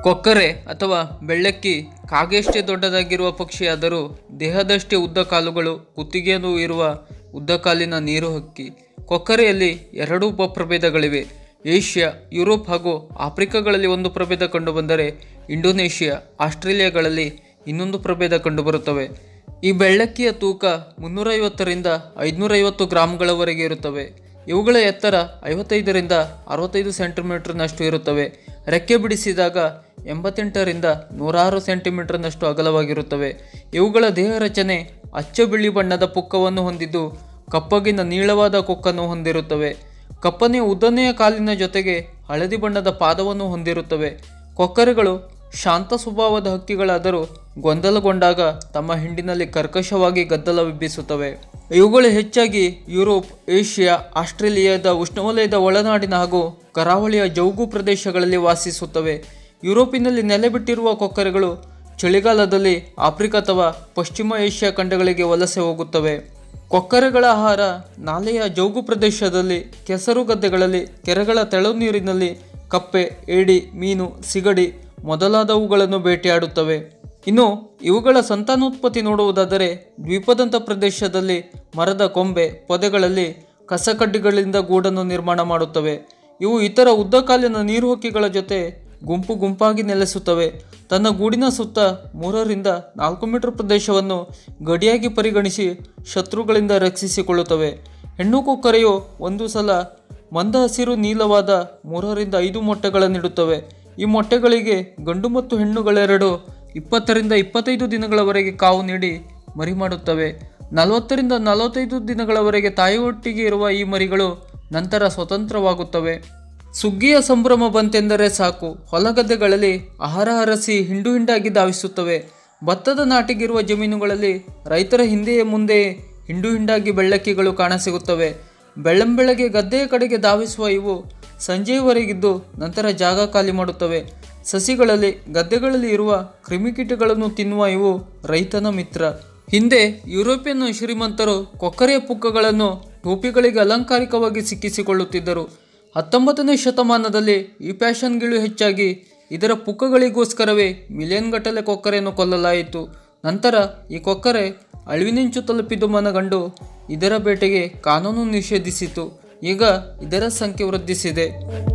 ಕೊಕ್ಕರೆ ಅಥವಾ ಬೆಳ್ಳಕ್ಕಿ ಕಾಗೆಯಷ್ಟೇ ದೊಡ್ಡದಾಗಿರುವ ಪಕ್ಷಿಯಾದರೂ ದೇಹದಷ್ಟೇ ಉದ್ದ ಕಾಲುಗಳು ಕುತ್ತಿಗೆಯನ್ನು ಇರುವ ಉದ್ದ ಕಾಲಿನ ನೀರು ಹಕ್ಕಿ ಕೊಕ್ಕರೆಯಲ್ಲಿ ಎರಡು ಉಪಪ್ರಭೇದಗಳಿವೆ ಏಷ್ಯಾ ಯುರೋಪ್ ಹಾಗೂ ಆಫ್ರಿಕಾಗಳಲ್ಲಿ ಒಂದು ಪ್ರಭೇದ ಕಂಡುಬಂದರೆ ಇಂಡೋನೇಷ್ಯಾ ಆಸ್ಟ್ರೇಲಿಯಾಗಳಲ್ಲಿ ಇನ್ನೊಂದು ಪ್ರಭೇದ ಕಂಡುಬರುತ್ತವೆ ಈ ಬೆಳ್ಳಕ್ಕಿಯ ತೂಕ ಮುನ್ನೂರೈವತ್ತರಿಂದ ಐದುನೂರೈವತ್ತು ಗ್ರಾಂಗಳವರೆಗೆ ಇರುತ್ತವೆ ಇವುಗಳ ಎತ್ತರ ಐವತ್ತೈದರಿಂದ ಅರವತ್ತೈದು ಸೆಂಟಿಮೀಟರ್ನಷ್ಟು ಇರುತ್ತವೆ ರೆಕ್ಕೆ ಬಿಡಿಸಿದಾಗ ಎಂಬತ್ತೆಂಟರಿಂದ ನೂರಾರು ಸೆಂಟಿಮೀಟರ್ನಷ್ಟು ಅಗಲವಾಗಿರುತ್ತವೆ ಇವುಗಳ ದೇಹ ರಚನೆ ಅಚ್ಚ ಬಿಳಿ ಬಣ್ಣದ ಪುಕ್ಕವನ್ನು ಹೊಂದಿದ್ದು ಕಪ್ಪಗಿನ ನೀಳವಾದ ಕೊಕ್ಕನ್ನು ಹೊಂದಿರುತ್ತವೆ ಕಪ್ಪನೆಯ ಉದ್ದನೆಯ ಕಾಲಿನ ಜೊತೆಗೆ ಹಳದಿ ಬಣ್ಣದ ಪಾದವನ್ನು ಹೊಂದಿರುತ್ತವೆ ಕೊಕ್ಕರೆಗಳು ಶಾಂತ ಸ್ವಭಾವದ ಹಕ್ಕಿಗಳಾದರೂ ಗೊಂದಲಗೊಂಡಾಗ ತಮ್ಮ ಹಿಂಡಿನಲ್ಲಿ ಕರ್ಕಶವಾಗಿ ಗದ್ದಲವೆಬ್ಬಿಸುತ್ತವೆ ಇವುಗಳು ಹೆಚ್ಚಾಗಿ ಯುರೋಪ್ ಏಷ್ಯಾ ಆಸ್ಟ್ರೇಲಿಯಾದ ಉಷ್ಣವಲಯದ ಒಳನಾಡಿನ ಹಾಗೂ ಕರಾವಳಿಯ ಜೌಗು ಪ್ರದೇಶಗಳಲ್ಲಿ ವಾಸಿಸುತ್ತವೆ ಯುರೋಪಿನಲ್ಲಿ ನೆಲೆಬಿಟ್ಟಿರುವ ಕೊಕ್ಕರೆಗಳು ಚಳಿಗಾಲದಲ್ಲಿ ಆಫ್ರಿಕಾ ಅಥವಾ ಪಶ್ಚಿಮ ಏಷ್ಯಾ ಖಂಡಗಳಿಗೆ ವಲಸೆ ಹೋಗುತ್ತವೆ ಕೊಕ್ಕರೆಗಳ ಆಹಾರ ನಾಲೆಯ ಜೌಗು ಪ್ರದೇಶದಲ್ಲಿ ಕೆಸರು ಗದ್ದೆಗಳಲ್ಲಿ ಕೆರೆಗಳ ತೆಳು ನೀರಿನಲ್ಲಿ ಕಪ್ಪೆ ಏಡಿ ಮೀನು ಸಿಗಡಿ ಮೊದಲಾದವುಗಳನ್ನು ಬೇಟೆಯಾಡುತ್ತವೆ ಇನ್ನು ಇವುಗಳ ಸಂತಾನೋತ್ಪತ್ತಿ ನೋಡುವುದಾದರೆ ದ್ವೀಪದಂಥ ಪ್ರದೇಶದಲ್ಲಿ ಮರದ ಕೊಂಬೆ ಪೊದೆಗಳಲ್ಲಿ ಕಸಕಡ್ಡಿಗಳಿಂದ ಗೂಡನ್ನು ನಿರ್ಮಾಣ ಮಾಡುತ್ತವೆ ಇವು ಇತರ ಉದ್ದ ಕಾಲಿನ ನೀರುಹಕ್ಕಿಗಳ ಜೊತೆ ಗುಂಪು ಗುಂಪಾಗಿ ನೆಲೆಸುತ್ತವೆ ತನ್ನ ಗೂಡಿನ ಸುತ್ತ ಮೂರರಿಂದ ನಾಲ್ಕು ಮೀಟರ್ ಪ್ರದೇಶವನ್ನು ಗಡಿಯಾಗಿ ಪರಿಗಣಿಸಿ ಶತ್ರುಗಳಿಂದ ರಕ್ಷಿಸಿಕೊಳ್ಳುತ್ತವೆ ಹೆಣ್ಣು ಕೊಕ್ಕರೆಯು ಒಂದು ಸಲ ಮಂದ ಹಸಿರು ನೀಲವಾದ ಮೂರರಿಂದ ಐದು ಮೊಟ್ಟೆಗಳನ್ನಿಡುತ್ತವೆ ಈ ಮೊಟ್ಟೆಗಳಿಗೆ ಗಂಡು ಮತ್ತು ಹೆಣ್ಣುಗಳೆರಡು ಇಪ್ಪತ್ತರಿಂದ ಇಪ್ಪತ್ತೈದು ದಿನಗಳವರೆಗೆ ಕಾವು ನೀಡಿ ಮರಿ ಮಾಡುತ್ತವೆ ನಲವತ್ತರಿಂದ ನಲವತ್ತೈದು ದಿನಗಳವರೆಗೆ ತಾಯಿಯೊಟ್ಟಿಗೆ ಇರುವ ಈ ಮರಿಗಳು ನಂತರ ಸ್ವತಂತ್ರವಾಗುತ್ತವೆ ಸುಗ್ಗಿಯ ಸಂಭ್ರಮ ಬಂತೆಂದರೆ ಸಾಕು ಹೊಲಗದ್ದೆಗಳಲ್ಲಿ ಆಹಾರ ಹರಸಿ ಹಿಂಡು ಹಿಂಡಾಗಿ ಧಾವಿಸುತ್ತವೆ ಭತ್ತದ ನಾಟಿಗಿರುವ ಜಮೀನುಗಳಲ್ಲಿ ರೈತರ ಹಿಂದೆಯೇ ಮುಂದೆ ಹಿಂಡು ಹಿಂಡಾಗಿ ಬೆಳ್ಳಕ್ಕಿಗಳು ಕಾಣಸಿಗುತ್ತವೆ ಬೆಳ್ಳಂಬೆಳಗ್ಗೆ ಗದ್ದೆಯ ಕಡೆಗೆ ಧಾವಿಸುವ ಇವು ಸಂಜೆಯವರೆಗಿದ್ದು ನಂತರ ಜಾಗ ಖಾಲಿ ಮಾಡುತ್ತವೆ ಸಸಿಗಳಲ್ಲಿ ಗದ್ದೆಗಳಲ್ಲಿ ಇರುವ ಕ್ರಿಮಿಕೀಟಗಳನ್ನು ತಿನ್ನುವ ಇವು ರೈತನ ಮಿತ್ರ ಹಿಂದೆ ಯುರೋಪಿಯನ್ ಶ್ರೀಮಂತರು ಕೊಕ್ಕರೆಯ ಪುಕ್ಕಗಳನ್ನು ಟೋಪಿಗಳಿಗೆ ಅಲಂಕಾರಿಕವಾಗಿ ಸಿಕ್ಕಿಸಿಕೊಳ್ಳುತ್ತಿದ್ದರು ಹತ್ತೊಂಬತ್ತನೇ ಶತಮಾನದಲ್ಲಿ ಈ ಫ್ಯಾಷನ್ಗಳು ಹೆಚ್ಚಾಗಿ ಇದರ ಪುಕ್ಕಗಳಿಗೋಸ್ಕರವೇ ಮಿಲಿಯನ್ ಗಟ್ಟಲೆ ಕೊಕ್ಕರೆಯನ್ನು ಕೊಲ್ಲಲಾಯಿತು ನಂತರ ಈ ಕೊಕ್ಕರೆ ಅಳಿವಿನಿಂಚು ತಲುಪಿದ್ದು ಮನಗಂಡು ಇದರ ಬೇಟೆಗೆ ಕಾನೂನು ನಿಷೇಧಿಸಿತು ಈಗ ಇದರ ಸಂಖ್ಯೆ ವೃದ್ಧಿಸಿದೆ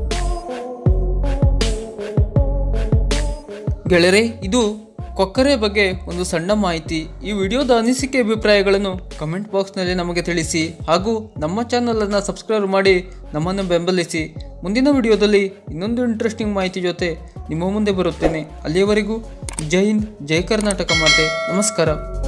ಗೆಳೆಯರೆ ಇದು ಕೊಕ್ಕರೆ ಬಗ್ಗೆ ಒಂದು ಸಣ್ಣ ಮಾಹಿತಿ ಈ ವಿಡಿಯೋದ ಅನಿಸಿಕೆ ಅಭಿಪ್ರಾಯಗಳನ್ನು ಕಮೆಂಟ್ ಬಾಕ್ಸ್ನಲ್ಲಿ ನಮಗೆ ತಿಳಿಸಿ ಹಾಗೂ ನಮ್ಮ ಚಾನಲನ್ನು ಸಬ್ಸ್ಕ್ರೈಬ್ ಮಾಡಿ ನಮ್ಮನ್ನು ಬೆಂಬಲಿಸಿ ಮುಂದಿನ ವಿಡಿಯೋದಲ್ಲಿ ಇನ್ನೊಂದು ಇಂಟ್ರೆಸ್ಟಿಂಗ್ ಮಾಹಿತಿ ಜೊತೆ ನಿಮ್ಮ ಮುಂದೆ ಬರುತ್ತೇನೆ ಅಲ್ಲಿಯವರೆಗೂ ಜೈ ಹಿಂದ್ ಜೈ ಕರ್ನಾಟಕ ಮಾತೆ ನಮಸ್ಕಾರ